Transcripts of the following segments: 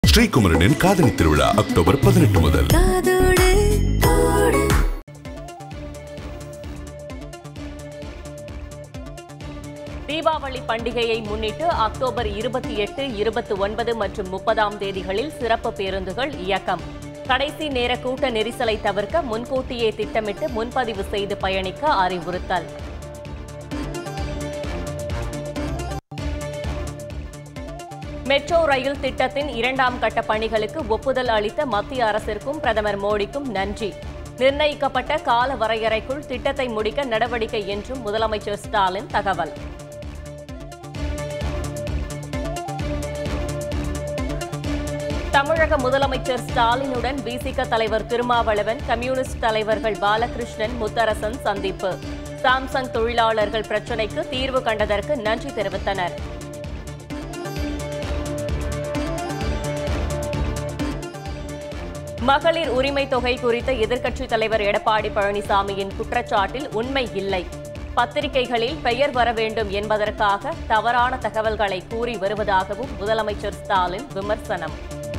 ஸ்ரீகுமரனின் காதலி திருவிழா அக்டோபர் பதினெட்டு முதல் காதோடு கோடு தீபாவளி பண்டிகையை முன்னிட்டு அக்டோபர் இருபத்தி எட்டு இருபத்தி ஒன்பது மற்றும் முப்பதாம் தேதிகளில் சிறப்பு பேருந்துகள் இயக்கம் கடைசி நேர கூட்ட நெரிசலை தவிர்க்க முன்கூட்டியே திட்டமிட்டு முன்பதிவு செய்து பயணிக்க அறிவுறுத்தல் மெட்ரோ ரயில் திட்டத்தின் இரண்டாம் கட்ட பணிகளுக்கு ஒப்புதல் அளித்த மத்திய அரசிற்கும் பிரதமர் மோடிக்கும் நன்றி நிர்ணயிக்கப்பட்ட கால வரையறைக்குள் திட்டத்தை முடிக்க நடவடிக்கை என்றும் முதலமைச்சர் ஸ்டாலின் தகவல் தமிழக முதலமைச்சர் ஸ்டாலினுடன் பிசிக தலைவர் திருமாவளவன் கம்யூனிஸ்ட் தலைவர்கள் பாலகிருஷ்ணன் முத்தரசன் சந்திப்பு சாம்சங் தொழிலாளர்கள் பிரச்சினைக்கு தீர்வு கண்டதற்கு நன்றி தெரிவித்தனர் மகளிர் உரிமை தொகை குறித்த எதிர்க்கட்சித் தலைவர் எடப்பாடி பழனிசாமியின் குற்றச்சாட்டில் உண்மை இல்லை பத்திரிகைகளில் பெயர் வர வேண்டும் என்பதற்காக தவறான தகவல்களை கூறி வருவதாகவும் முதலமைச்சர் ஸ்டாலின் விமர்சனம்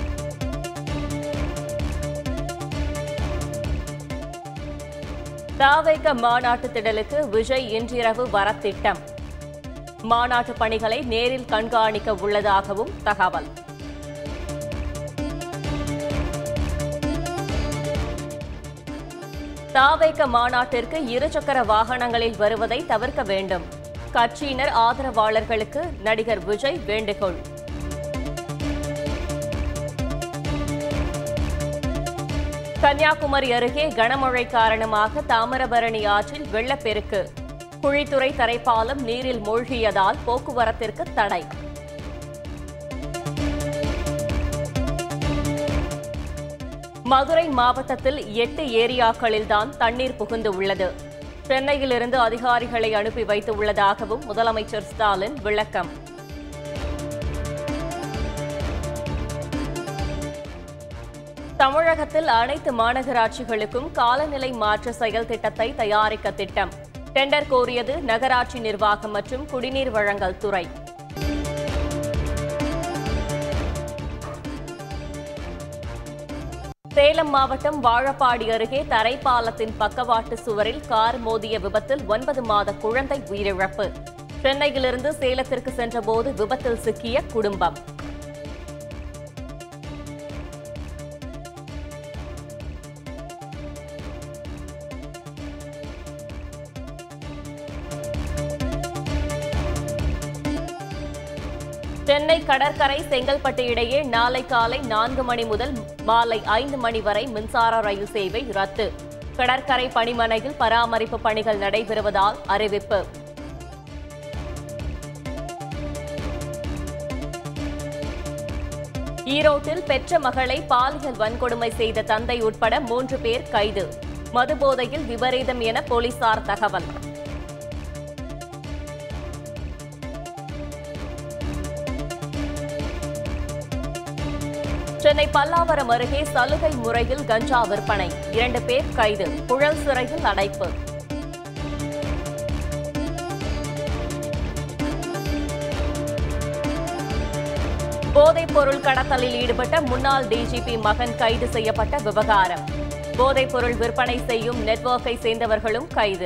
தாவேக மாநாட்டு திடலுக்கு விஜய் இன்றிரவு வர திட்டம் மாநாட்டு பணிகளை நேரில் கண்காணிக்க உள்ளதாகவும் தகவல் தாவேக மாநாட்டிற்கு இருசக்கர வாகனங்களில் வருவதை தவிர்க்க வேண்டும் கட்சியினர் ஆதரவாளர்களுக்கு நடிகர் விஜய் வேண்டுகோள் கன்னியாகுமரி அருகே கனமழை காரணமாக தாமிரபரணி ஆற்றில் வெள்ளப்பெருக்கு குழித்துறை தரைப்பாலம் நீரில் மூழ்கியதால் போக்குவரத்திற்கு தடை மதுரை மாவட்டத்தில் எட்டு ஏரியாக்களில்தான் தண்ணீர் புகுந்து உள்ளது சென்னையிலிருந்து அதிகாரிகளை அனுப்பி வைத்து உள்ளதாகவும் முதலமைச்சர் ஸ்டாலின் விளக்கம் தமிழகத்தில் அனைத்து மாநகராட்சிகளுக்கும் காலநிலை மாற்ற செயல் திட்டத்தை தயாரிக்க திட்டம் டெண்டர் கோரியது நகராட்சி நிர்வாகம் மற்றும் குடிநீர் வழங்கல் துறை சேலம் மாவட்டம் வாழப்பாடி அருகே தரைப்பாலத்தின் பக்கவாட்டு சுவரில் கார் மோதிய விபத்தில் ஒன்பது மாத குழந்தை உயிரிழப்பு சென்னையிலிருந்து சேலத்திற்கு சென்றபோது விபத்தில் சிக்கிய குடும்பம் சென்னை கடற்கரை செங்கல்பட்டு இடையே நாளை காலை நான்கு மணி முதல் மாலை ஐந்து மணி வரை மின்சார ரயில் சேவை ரத்து கடற்கரை பணிமனையில் பராமரிப்பு பணிகள் நடைபெறுவதால் அறிவிப்பு ஈரோட்டில் பெற்ற மகளை பாலியல் வன்கொடுமை செய்த தந்தை உட்பட மூன்று பேர் கைது மதுபோதையில் விபரீதம் என போலீசார் தகவல் சென்னை பல்லாவரம் அருகே சலுகை முறையில் கஞ்சா விற்பனை இரண்டு பேர் கைது புழல் சிறையில் அடைப்பு போதைப் பொருள் கடத்தலில் ஈடுபட்ட முன்னாள் டிஜிபி மகன் கைது செய்யப்பட்ட விவகாரம் போதைப் பொருள் விற்பனை செய்யும் நெட்வொர்க்கை சேர்ந்தவர்களும் கைது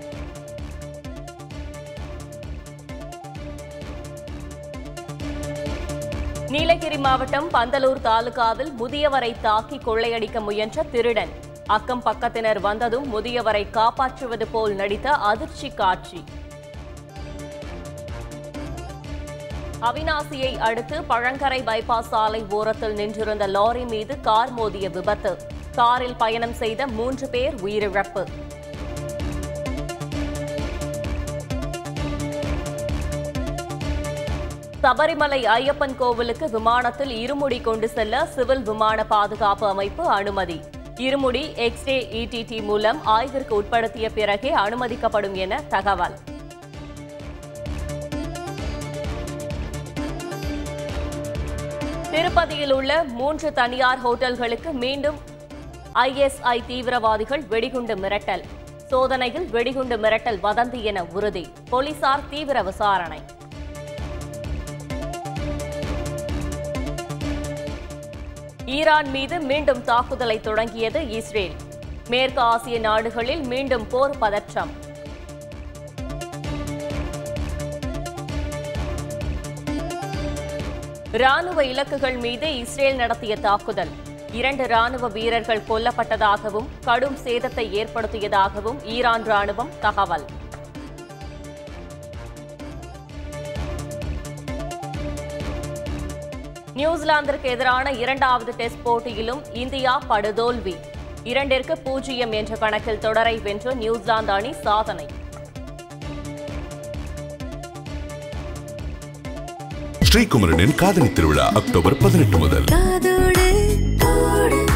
நீலகிரி மாவட்டம் பந்தலூர் தாலுகாவில் முதியவரை தாக்கி கொள்ளையடிக்க முயன்ற திருடன் அக்கம் பக்கத்தினர் வந்ததும் முதியவரை காப்பாற்றுவது போல் நடித்த அதிர்ச்சி காட்சி அவினாசியை அடுத்து பழங்கரை பைபாஸ் சாலை ஓரத்தில் நின்றிருந்த லாரி மீது கார் மோதிய விபத்து காரில் பயணம் செய்த மூன்று பேர் உயிரிழப்பு சபரிமலை ஐயப்பன் கோவிலுக்கு விமானத்தில் இருமுடி கொண்டு செல்ல சிவில் விமான பாதுகாப்பு அமைப்பு அனுமதி இருமுடி எக்ஸ்ரே இடிடி மூலம் ஆய்விற்கு உட்படுத்திய பிறகே அனுமதிக்கப்படும் என தகவல் திருப்பதியில் உள்ள மூன்று தனியார் ஹோட்டல்களுக்கு மீண்டும் ஐஎஸ்ஐ தீவிரவாதிகள் வெடிகுண்டு மிரட்டல் சோதனையில் வெடிகுண்டு மிரட்டல் வதந்தி என உறுதி போலீசார் தீவிர விசாரணை ஈரான் மீது மீண்டும் தாக்குதலை தொடங்கியது இஸ்ரேல் மேற்கு ஆசிய நாடுகளில் மீண்டும் போர் பதற்றம் ராணுவ இலக்குகள் மீது இஸ்ரேல் நடத்திய தாக்குதல் இரண்டு ராணுவ வீரர்கள் கொல்லப்பட்டதாகவும் கடும் சேதத்தை ஏற்படுத்தியதாகவும் ஈரான் ராணுவம் தகவல் நியூசிலாந்திற்கு எதிரான இரண்டாவது டெஸ்ட் போட்டியிலும் இந்தியா படுதோல்வி இரண்டிற்கு பூஜ்ஜியம் என்ற கணக்கில் தொடரை வென்று நியூசிலாந்து அணி சாதனை ஸ்ரீகுமரனின் காதணி திருவிழா அக்டோபர் பதினெட்டு முதல் காதோடு தோடு